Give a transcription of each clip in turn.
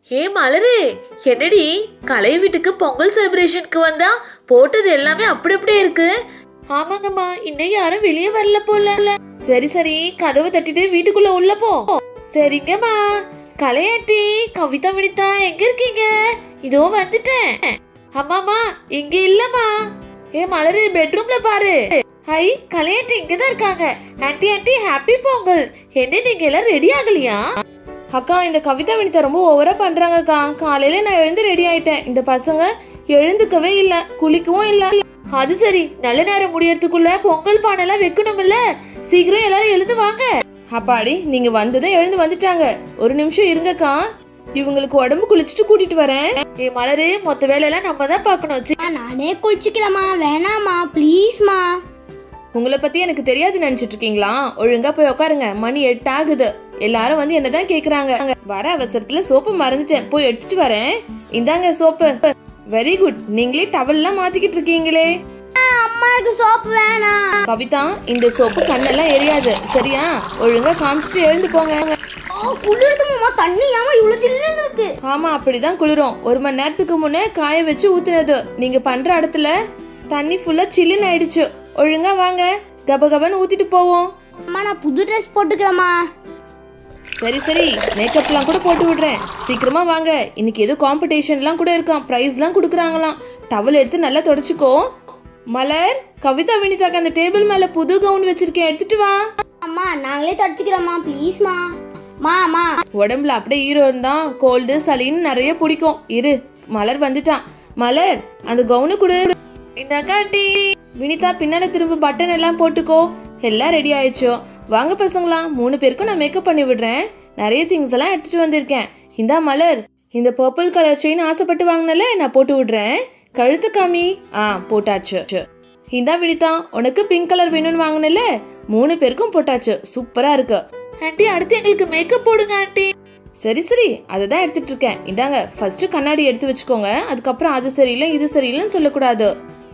ஏ மலரு என்னடி கலை வீட்டுக்கு பொங்கல் செலிப்ரேஷனுக்கு வந்தா போட்டது எல்லாமே அப்படி அப்படியே இருக்கு ஆமாங்கம்மா இன்னும் யாரும் வெளியே வரல போல சரி சரி கதவை தட்டிட்டு வீட்டுக்குள்ள உள்ள போ சரிங்கம்மா கலையாட்டி கவிதா வினிதா எங்க இருக்கீங்க இதோ வந்துட்டேன் அம்மாமா இங்க இல்லம்மா ஏ மலரு பெட்ரூம்ல பாரு ஹை கலையாட்டி இங்கதான் இருக்காங்க ஆன்ட்டி ஆன்ட்டி ஹாப்பி பொங்கல் என்ன நீங்க எல்லாம் ரெடி ஆகலையா அக்கா இந்த கவிதா வினிதா ரொம்ப ஓவரா பண்றாங்கக்கா காலையில நான் எழுந்து ரெடி ஆயிட்டேன் இந்த பசங்க எழுந்துக்கவே இல்ல குளிக்கவும் இல்ல அது சரி நல்ல நேரம் முடியறதுக்குள்ள பொங்கல் பானைலாம் வைக்கணும்ல சீக்கிரம் எல்லாரும் எழுந்து வாங்க அப்பாடி நீங்க வந்ததும் எழுந்து வந்துட்டாங்க ஒரு நிமிஷம் இருங்கக்கா இவங்களுக்கு உடம்பு குளிச்சுட்டு கூட்டிட்டு வரேன் ஏ மலரு மொத்த வேலையெல்லாம் நம்ம தான் பார்க்கணும் சி. அம்மா, நானே குளிச்சுக்கிறேம்மா வேணாம்மா ப்ளீஸ்மா உங்களை பத்தி எனக்கு தெரியாது நினைச்சிட்டு இருக்கீங்களா ஒழுங்கா போய் உட்காருங்க மணி எட்டு ஆகுது எல்லாரும் வந்து என்னதான் கேக்குறாங்க வர அவசரத்துல சோப்பு மறந்துட்டேன் போய் எடுத்துட்டு வரேன் இந்தாங்க சோப்பு வெரி குட் நீங்களே டவல்லாம் மாத்திக்கிட்டு இருக்கீங்களே அம்மாவுக்கு சோப்பு வேணாம் கவிதா இந்த சோப்பு கண்ணெல்லாம் எரியாது சரியா ஒழுங்கா காமிச்சிட்டு எழுந்து போங்க ஓ குளிருதுமாம்மா தண்ணி ஏமா இவ்வளவு தில்லுன்னு இருக்கு ஆமா அப்படிதான் குளிரும் ஒரு மணி நேரத்துக்கு முன்னே காய வச்சு ஊத்துனது நீங்க பண்ற இடத்துல தண்ணி ஃபுல்லா சில்லுன்னு ஆயிடுச்சு ஒழுங்கா வாங்க கப கபன்னு ஊத்திட்டு போவோம் அம்மா நான் புது ட்ரெஸ் போட்டுக்கிறேம்மா சரி சரி மேக்கப்லாம் கூட போட்டு விடுறேன் சீக்கிரமா வாங்க இன்னைக்கு ஏதோ காம்படிஷன்லாம் கூட இருக்காம் ப்ரைஸ்லாம் கொடுக்குறாங்களாம் டவல் எடுத்து நல்லா தொடச்சிக்கோ மலர் கவிதா வினிதாக்கு அந்த டேபிள் மேல புது கவுன் வச்சிருக்கேன் எடுத்துட்டு வா அம்மா நாங்களே தொடச்சிக்கிறோம்மா ப்ளீஸ்மா மாமா உடம்புல அப்படியே ஈரோ இருந்தா கோல்டு சளின்னு நிறைய பிடிக்கும் இரு மலர் வந்துட்டான் மலர் அந்த கவுனு கொடு இந்த காட்டி வினிதா பின்னால திரும்ப பட்டன் எல்லாம் போட்டுக்கோ எல்லாம் ரெடி ஆயிடுச்சோ வாங்க பசங்களா மூணு பேருக்கும் நான் மேக்கப் பண்ணி விடுறேன் நிறைய திங்ஸ் எல்லாம் எடுத்துட்டு வந்திருக்கேன் இந்தா மலர் இந்த பர்பிள் கலர் செயின் ஆசைப்பட்டு வாங்கினல நான் போட்டு விடுறேன் கழுத்து காமி ஆ போட்டாச்சு இந்தா வினிதா உனக்கு பிங்க் கலர் வேணும்னு வாங்கினல மூணு பேருக்கும் போட்டாச்சு சூப்பரா இருக்கு ஆன்ட்டி அடுத்து எங்களுக்கு மேக்கப் போடுங்க ஆன்ட்டி சரி சரி அதை தான் எடுத்துட்டு இருக்கேன் இந்தாங்க ஃபர்ஸ்ட் கண்ணாடி எடுத்து வச்சுக்கோங்க அதுக்கப்புறம் அது சரியில்லை இது சரியில்லைன்னு சொல்லக்கூடாது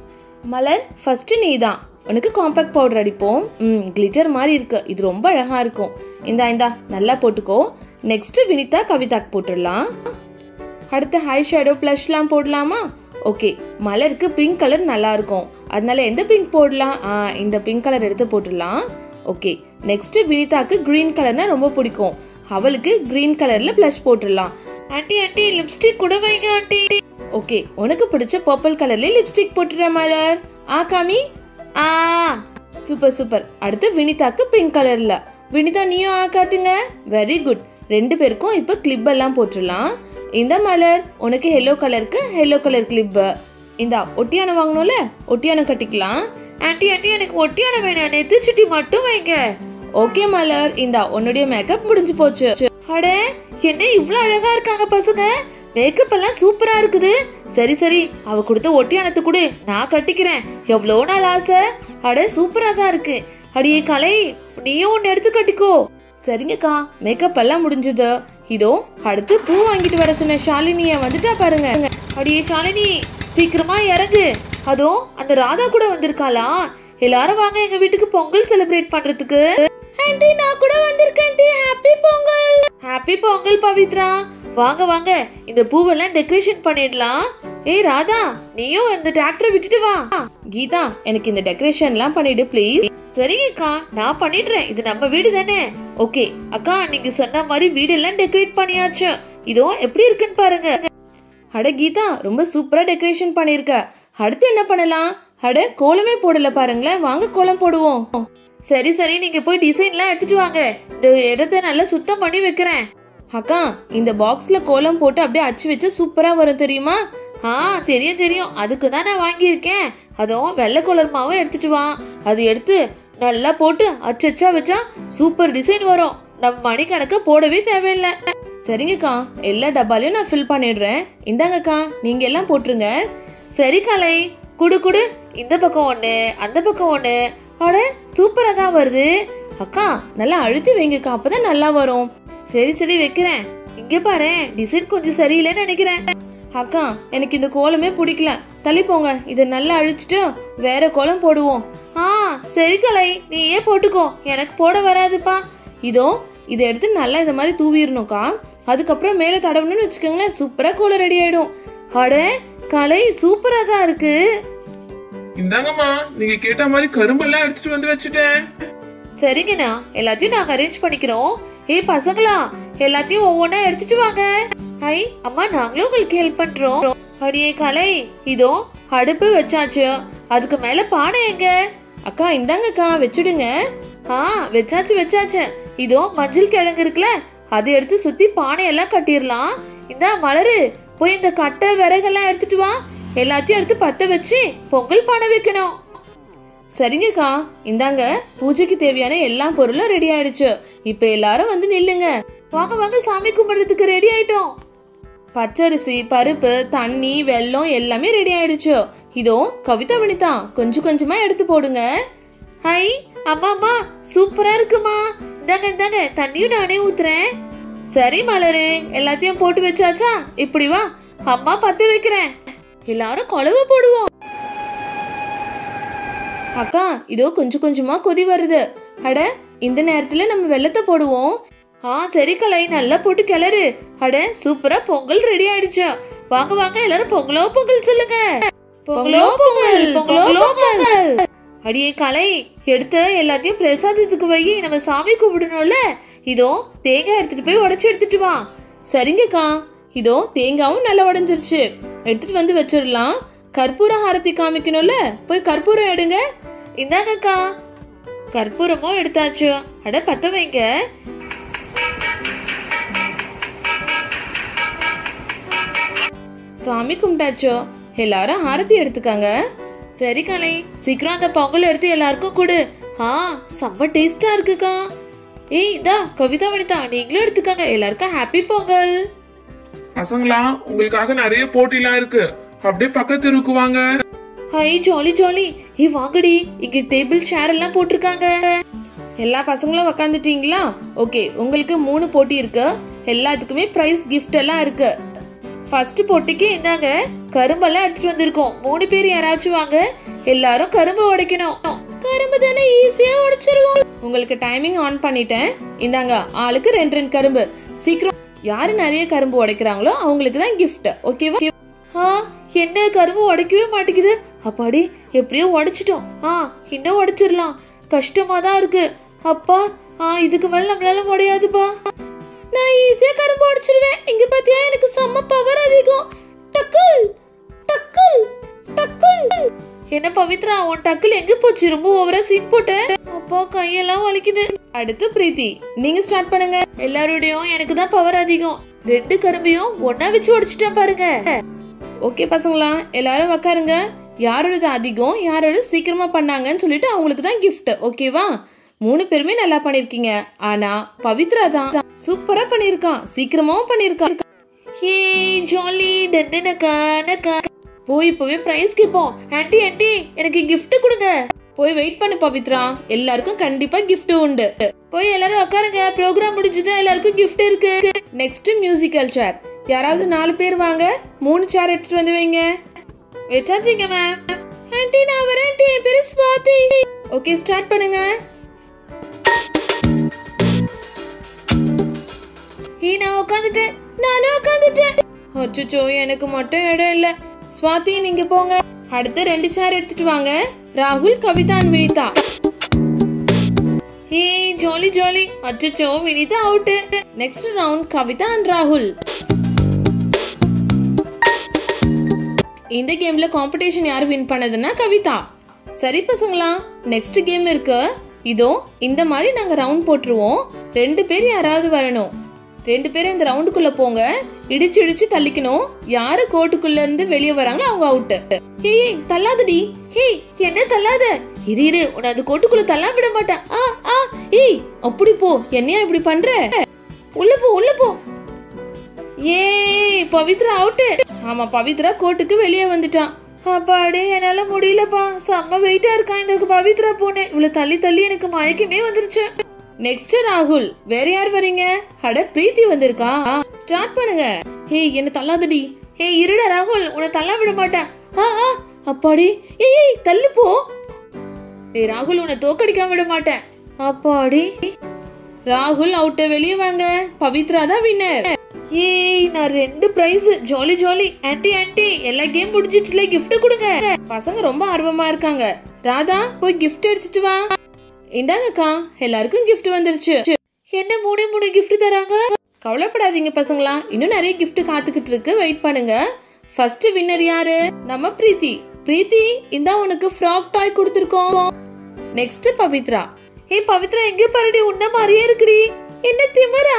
மலர் ஃபர்ஸ்ட் நீ தான் உனக்கு காம்பேக்ட் பவுடர் அடிப்போம் ம் கிளிட்டர் மாதிரி இருக்கு இது ரொம்ப அழகா இருக்கும் இந்தா இந்தா நல்லா போட்டுக்கோ நெக்ஸ்ட் வினிதா கவிதாக்கு போட்டுடலாம் அடுத்து ஹை ஷேடோ ப்ளஷ்லாம் போடலாமா ஓகே மலருக்கு பிங்க் கலர் நல்லா இருக்கும் அதனால எந்த பிங்க் போடலாம் ஆ இந்த பிங்க் கலர் எடுத்து போட்டுடலாம் ஓகே நெக்ஸ்ட் வினிதாக்கு கிரீன் கலர்னா ரொம்ப பிடிக்கும் அவளுக்கு கிரீன் கலர்ல ப்ளஷ் போட்டுடலாம் ஆன்ட்டி ஆன்ட்டி லிப்ஸ்டிக் கூட வைங்க ஆன்ட்டி ஓகே உனக்கு பிடிச்ச பர்பிள் கலர்ல லிப்ஸ்டிக் போட்டுடுறேன் மலர் ஆ காமி ஆ சூப்பர் சூப்பர் அடுத்து வினிதாக்கு பிங்க் கலர்ல வினிதா நீயும் ஆ காட்டுங்க வெரி குட் ரெண்டு பேருக்கும் இப்போ கிளிப் எல்லாம் போட்டுடலாம் இந்த மலர் உனக்கு எல்லோ கலருக்கு எல்லோ கலர் கிளிப் இந்த ஒட்டியானம் வாங்கணும்ல ஒட்டியானம் கட்டிக்கலாம் ஆன்ட்டி ஆன்ட்டி எனக்கு ஒட்டியான வேணாம் நெத்து சுட்டி மட்டும் வைங்க ஓகே மலர் இந்த உன்னுடைய மேக்கப் முடிஞ்சு போச்சு அட என்ன இவ்ளோ அழகா இருக்காங்க பசங்க மேக்கப் எல்லாம் சூப்பரா இருக்குது சரி சரி அவ கொடுத்த ஒட்டியானத்து கூட நான் கட்டிக்கிறேன் எவ்வளோ நாள் ஆசை அட சூப்பரா தான் இருக்கு அடியே கலை நீயும் ஒன்னு எடுத்து கட்டிக்கோ சரிங்கக்கா மேக்கப் எல்லாம் முடிஞ்சது இதோ அடுத்து பூ வாங்கிட்டு வர சொன்ன ஷாலினிய வந்துட்டா பாருங்க அடியே ஷாலினி சீக்கிரமா இறங்கு அதோ அந்த ராதா கூட வந்திருக்காளா எல்லாரும் வாங்க எங்க வீட்டுக்கு பொங்கல் செலிப்ரேட் பண்றதுக்கு ஆண்டி நான் கூட வந்திருக்கேன் aunty happy Pongal happy Pongal Pavithra வாங்க வாங்க இந்த பூவெல்லாம் டெக்கரேஷன் பண்ணிடலாம் ஏய் ராதா நீயும் இந்த டிராக்டரை விட்டுட்டு வா கீதா எனக்கு இந்த டெக்கரேஷன்லாம் பண்ணிடு ப்ளீஸ் சரிங்கக்கா நான் பண்ணிடுறேன் இது நம்ம வீடு தானே ஓகே அக்கா நீங்க சொன்ன மாதிரி வீடெல்லாம் டெக்கரேட் பண்ணியாச்சு இதோ எப்படி இருக்குன்னு பாருங்க அட கீதா ரொம்ப சூப்பரா டெக்கரேஷன் பண்ணிருக்க அடுத்து என்ன பண்ணலாம் அட கோலமே போடல பாருங்களேன் வாங்க கோலம் போடுவோம் சரி சரி நீங்க போய் டிசைன்லாம் எடுத்துட்டு வாங்க இந்த இடத்த நல்லா சுத்தம் பண்ணி வைக்கிறேன் அக்கா இந்த பாக்ஸ்ல கோலம் போட்டு அப்படியே அச்சு வச்சு சூப்பரா வரும் தெரியுமா ஆ தெரியும் தெரியும் அதுக்கு தான் நான் வாங்கியிருக்கேன் அதுவும் வெள்ளை கலர் மாவும் எடுத்துட்டு வா அது எடுத்து நல்லா போட்டு அச்சச்சா வச்சா சூப்பர் டிசைன் வரும் நம்ம மணிக்கணக்கு போடவே தேவையில்லை சரிங்கக்கா எல்லா டப்பாலையும் நான் ஃபில் பண்ணிடுறேன் இந்தாங்கக்கா நீங்க எல்லாம் போட்டுருங்க சரி கலை குடு குடு இந்த பக்கம் ஒண்ணு அந்த பக்கம் ஒண்ணு அட சூப்பரா தான் வருது அக்கா நல்லா அழுத்தி வைங்கக்கா அப்பதான் நல்லா வரும் சரி சரி வைக்கிறேன் இங்க பாரு டிசைன் கொஞ்சம் சரியில்லைன்னு நினைக்கிறேன் அக்கா எனக்கு இந்த கோலமே பிடிக்கல தள்ளி போங்க இதை நல்லா அழிச்சிட்டு வேற கோலம் போடுவோம் ஆ சரி கலை நீயே போட்டுக்கோ எனக்கு போட வராதுப்பா இதோ இதை எடுத்து நல்லா இந்த மாதிரி தூவிடணும்க்கா அதுக்கப்புறம் மேலே தடவணும்னு வச்சுக்கோங்களேன் சூப்பராக கோலம் ரெடி ஆயிடும் அட கலை சூப்பரா தான் இருக்கு இந்தாங்கம்மா நீங்க கேட்ட மாதிரி கரும்பெல்லாம் எடுத்துட்டு வந்து வச்சுட்டேன் சரிங்கண்ணா எல்லாத்தையும் நாங்க அரேஞ்ச் பண்ணிக்கிறோம் ஏய் பசங்களா எல்லாத்தையும் ஒவ்வொன்றா எடுத்துட்டு வாங்க ஹை அம்மா நாங்களும் உங்களுக்கு ஹெல்ப் பண்றோம் அடியே கலை இதோ அடுப்பு வச்சாச்சு அதுக்கு மேல பானை எங்க அக்கா இந்தாங்கக்கா வச்சுடுங்க ஆ வச்சாச்சு வச்சாச்சு இதோ மஞ்சள் கிழங்கு இருக்குல்ல அதை எடுத்து சுத்தி பானை எல்லாம் கட்டிடலாம் இந்தா மலரு போய் இந்த கட்டை விறகெல்லாம் எடுத்துட்டு வா எல்லாத்தையும் எடுத்து பத்த வச்சு பொங்கல் பானை வைக்கணும் சரிங்கக்கா இந்தாங்க பூஜைக்கு தேவையான எல்லா பொருளும் ரெடி ஆயிடுச்சு இப்போ எல்லாரும் வந்து நில்லுங்க வாங்க வாங்க சாமி கும்பிடுறதுக்கு ரெடி ஆயிட்டோம் பச்சரிசி பருப்பு தண்ணி வெல்லம் எல்லாமே ரெடி ஆயிடுச்சு இதோ கவிதா வனிதா கொஞ்சம் கொஞ்சமா எடுத்து போடுங்க ஹை அம்மா அம்மா சூப்பரா இருக்குமா இந்தாங்க இந்தாங்க தண்ணியும் நானே ஊத்துறேன் சரி மலரு எல்லாத்தையும் போட்டு வச்சாச்சா இப்படி வா அம்மா பத்த வைக்கிறேன் எல்லாரும் குழவு போடுவோம் அக்கா இதோ கொஞ்சம் கொஞ்சமா கொதி வருது அட இந்த நேரத்துல நம்ம வெள்ளத்தை போடுவோம் ஆ சரி கலை நல்லா போட்டு கிளறு அட சூப்பரா பொங்கல் ரெடி ஆயிடுச்சு வாங்க வாங்க எல்லாரும் பொங்கலோ பொங்கல் சொல்லுங்க பொங்கலோ பொங்கல் பொங்கலோ பொங்கல் அடியே கலை எடுத்து எல்லாத்தையும் பிரசாதத்துக்கு வை நம்ம சாமி கும்பிடணும்ல இதோ தேங்காய் எடுத்துட்டு போய் உடைச்சு எடுத்துட்டு வா சரிங்கக்கா இதோ தேங்காவும் நல்லா உடைஞ்சிருச்சு எடுத்துட்டு வந்து வச்சிடலாம் கற்பூர ஹாரத்தி காமிக்கணும்ல போய் கற்பூரம் எடுங்க இந்தாங்கக்கா கற்பூரமும் எடுத்தாச்சு அட பத்த வைங்க சாமி கும்பிட்டாச்சோ எல்லாரும் ஆரத்தி எடுத்துக்காங்க சரி கலை சீக்கிரம் அந்த பொங்கல் எடுத்து எல்லாருக்கும் கொடு ஆ செம்ம டேஸ்டா இருக்குக்கா ஏய் இதா கவிதா வனிதா நீங்களும் எடுத்துக்கங்க எல்லாருக்கும் ஹாப்பி பொங்கல் பசங்களா உங்களுக்காக நிறைய போட்டிலாம் இருக்கு அப்படியே பக்கத்து தெருவுக்கு வாங்க ஹை ஜாலி ஜாலி ஏய் வாங்கடி இங்க டேபிள் சேர் எல்லாம் போட்டிருக்காங்க எல்லா பசங்களும் உக்காந்துட்டீங்களா ஓகே உங்களுக்கு மூணு போட்டி இருக்கு எல்லாத்துக்குமே பிரைஸ் gift எல்லாம் இருக்கு ஃபர்ஸ்ட் போட்டிக்கு இந்தாங்க கரும்பெல்லாம் எடுத்துட்டு வந்திருக்கோம் மூணு பேர் யாராச்சும் வாங்க எல்லாரும் கரும்பு உடைக்கணும் கரும்பு தானே ஈஸியா உடைச்சிருவோம் உங்களுக்கு டைமிங் ஆன் பண்ணிட்டேன் இந்தாங்க ஆளுக்கு ரெண்டு ரெண்டு கரும்பு சீக்கிரம் யாரு நிறைய கரும்பு உடைக்கிறாங்களோ அவங்களுக்கு தான் gift ஓகேவா ஆ என்ன கரும்பு உடைக்கவே மாட்டேங்குது அப்பாடி எப்படியோ உடைச்சிட்டோம் ஆ இன்னும் உடைச்சிடலாம் கஷ்டமா தான் இருக்கு அப்பா ஆ இதுக்கு மேல நம்மளால முடியாதுப்பா நான் ஈஸியா கரும்பு உடைச்சிருவேன் இங்க பாத்தியா எனக்கு செம்ம பவர் அதிகம் டக்குல் டக்குல் டக்குல் என்ன பவித்ரா உன் டக்குல எங்க போச்சு ரொம்ப ஓவரா சீன் போட்ட அப்பா கையெல்லாம் வலிக்குது அடுத்து பிரீத்தி நீங்க ஸ்டார்ட் பண்ணுங்க எல்லாரோடையும் எனக்கு தான் பவர் அதிகம் ரெண்டு கரும்பையும் ஒண்ணா வச்சு உடைச்சிட்டேன் பாருங்க ஓகே பசங்களா எல்லாரும் உக்காருங்க யாரோடது அதிகம் யாரோட சீக்கிரமா பண்ணாங்கன்னு சொல்லிட்டு அவங்களுக்கு தான் gift ஓகேவா மூணு பேருமே நல்லா பண்ணிருக்கீங்க ஆனா பவித்ரா தான் சூப்பரா பண்ணிருக்கான் சீக்கிரமாவும் பண்ணிருக்கான் ஹே ஜாலி டண்டனக்கா நக்கா போய் இப்பவே பிரைஸ் கேட்போம் ஆன்ட்டி ஆன்ட்டி எனக்கு gift கொடுங்க போய் வெயிட் பண்ணு பவித்ரா எல்லாருக்கும் கண்டிப்பா gift உண்டு போய் எல்லாரும் உட்காருங்க ப்ரோக்ராம் முடிஞ்சது எல்லாருக்கும் gift இருக்கு நெக்ஸ்ட் மியூசிக்கல் சேர் யாராவது நாலு பேர் வாங்க மூணு சேர் எடுத்துட்டு வந்து வைங்க வச்சாச்சிங்க மேம் ஆன்ட்டி நான் வரேன் ஆன்ட்டி என் பேரு ஸ்வாதி ஓகே ஸ்டார்ட் பண்ணுங்க ஹே நான் உட்காந்துட்டேன் நானும் உட்காந்துட்டேன் அச்சோ எனக்கு மட்டும் இடம் இல்ல ஸ்வாதி நீங்க போங்க அடுத்து ரெண்டு சேர் எடுத்துட்டு வாங்க ராகுல் Kavitha and Vinitha hey jolly jolly அச்சச்சோ Vinitha out next round Kavitha and ராகுல் இந்த கேம்ல காம்படிஷன் யார் வின் பண்ணதுன்னா கவிதா சரி பசங்களா நெக்ஸ்ட் கேம் இருக்கு இதோ இந்த மாதிரி நாங்க ரவுண்ட் போட்டுருவோம் ரெண்டு பேர் யாராவது வரணும் ரெண்டு பேரும் இந்த ரவுண்டுக்குள்ள போங்க இடிச்சு இடிச்சு தள்ளிக்கணும் யாரு கோட்டுக்குள்ள இருந்து வெளியே வராங்களோ அவங்க அவுட்டு ஹே தள்ளாதடி ஹே என்ன தள்ளாத இரு இரு உன்னை அந்த கோட்டுக்குள்ள தள்ளாம விட மாட்டேன் ஆ ஆ ஏய் அப்படி போ என்னையா இப்படி பண்ற உள்ள போ உள்ள போ ஏ பவித்ரா அவுட்டு ஆமா பவித்ரா கோட்டுக்கு வெளியே வந்துட்டான் அப்பாடே என்னால முடியலப்பா செம்ம வெயிட்டா இருக்கான் இந்த பவித்ரா பொண்ணு இவ்வளவு தள்ளி தள்ளி எனக்கு மயக்கமே வந்துருச்சு நெக்ஸ்ட் ராகுல் வேற யார் வரீங்க அட பிரீத்தி வந்திருக்கா ஸ்டார்ட் பண்ணுங்க ஏய் என்ன தள்ளாதடி ஹே இருடா ராகுல் உன்னை தள்ள விட மாட்டேன் ஆ ஆ அப்பாடி ஏய் ஏய் தள்ளு போ ஏய் ராகுல் உன்னை தோக்கடிக்காம விட மாட்டேன் அப்பாடி ராகுல் அவுட்ட வெளியே வாங்க பவித்ரா தான் வின்னர் ஏய் நான் ரெண்டு prize jolly jolly aunty aunty எல்லா கேம் முடிஞ்சிட்டுல gift கொடுங்க பசங்க ரொம்ப ஆர்வமா இருக்காங்க ராதா போய் gift எடுத்துட்டு வா இந்தாங்கக்கா எல்லாருக்கும் gift வந்துருச்சு என்ன மூணு மூணு gift தராங்க கவலைப்படாதீங்க பசங்களா இன்னும் நிறைய gift காத்துக்கிட்டு இருக்கு வெயிட் பண்ணுங்க ஃபர்ஸ்ட் வின்னர் யாரு நம்ம பிரீத்தி பிரீத்தி இந்தா உனக்கு ஃப்ராக் டாய் கொடுத்துருக்கோம் நெக்ஸ்ட் பவித்ரா ஏய் பவித்ரா எங்க பாருடி உன்ன மாதிரியே இருக்குடி என்ன திமிரா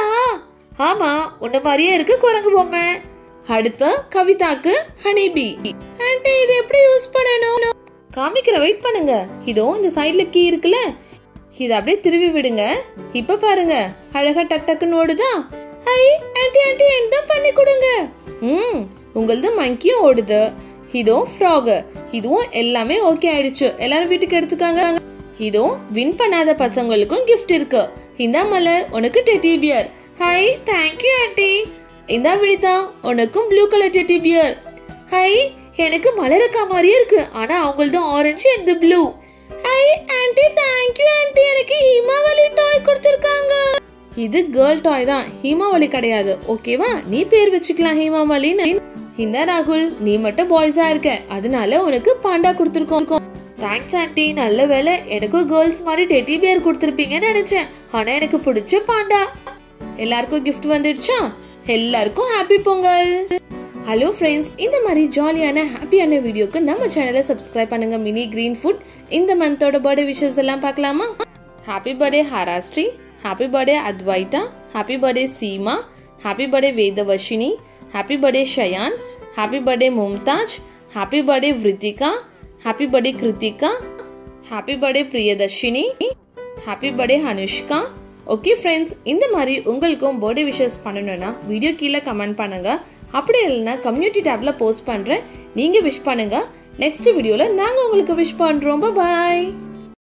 ஆமா உன்ன மாதிரியே இருக்கு குரங்கு பொம்மை அடுத்து கவிதாக்கு ஹனிபி ஆன்ட்டி இது எப்படி யூஸ் பண்ணணும் காமிக்கிற வெயிட் பண்ணுங்க இதோ இந்த சைடுல கீ இருக்குல்ல இத அப்படியே திருவி விடுங்க இப்ப பாருங்க அழகா டக் டக்குன்னு ஓடுதா ஐ ஆன்ட்டி ஆன்ட்டி என்ன பண்ணி கொடுங்க ம் உங்களது மங்கியும் ஓடுது இதோ ஃப்ராக் இதுவும் எல்லாமே ஓகே ஆயிடுச்சு எல்லாரும் வீட்டுக்கு எடுத்துக்காங்க இதோ வின் பண்ணாத பசங்களுக்கும் gift இருக்கு இந்தா மலர் உனக்கு teddy bear hi thank you aunty இந்தா விழிதா உனக்கும் blue colour teddy bear hi எனக்கு மலரக்கா மாதிரியே இருக்கு ஆனா அவங்களது ஆரஞ்சு இந்த blue hi aunty thank you aunty எனக்கு ஹிமாவலி டாய் கொடுத்திருக்காங்க இது கேர்ள் டாய் தான் ஹிமாவலி கிடையாது ஓகேவா நீ பேர் வச்சுக்கலாம் ஹிமாவலின்னு இந்த ராகுல் நீ மட்டும் பாய்ஸா இருக்க அதனால உனக்கு பாண்டா கொடுத்துருக்கோம் தேங்க்ஸ் ஆன்ட்டி நல்ல வேலை எனக்கும் கேர்ள்ஸ் மாதிரி டெட்டி பியர் கொடுத்துருப்பீங்கன்னு நினைச்சேன் ஆனா எனக்கு பிடிச்ச பாண்டா எல்லாருக்கும் gift வந்துடுச்சா எல்லாருக்கும் ஹாப்பி பொங்கல் ஹலோ ஃப்ரெண்ட்ஸ் இந்த மாதிரி ஜாலியான ஹாப்பியான வீடியோக்கு நம்ம சேனலை சப்ஸ்கிரைப் பண்ணுங்க மினி கிரீன் ஃபுட் இந்த மந்தோட பர்த்டே விஷஸ் எல்லாம் பார்க்கலாமா happy birthday Harasri happy birthday Advaita happy birthday Seema happy birthday Vedavarshini happy birthday Shayan happy birthday Mumtaz happy birthday Viruthika happy birthday Kiruthika happy birthday Priyadharshini happy birthday Anushka okay friends இந்த மாதிரி உங்களுக்கும் பர்த்டே விஷஸ் பண்ணணும்னா வீடியோ கீழே comment பண்ணுங்க அப்படி இல்லைன்னா கம்யூனிட்டி டேப்ல போஸ்ட் பண்றேன் நீங்க விஷ் பண்ணுங்க நெக்ஸ்ட் வீடியோல நாங்க உங்களுக்கு விஷ் பண்றோம் பாய்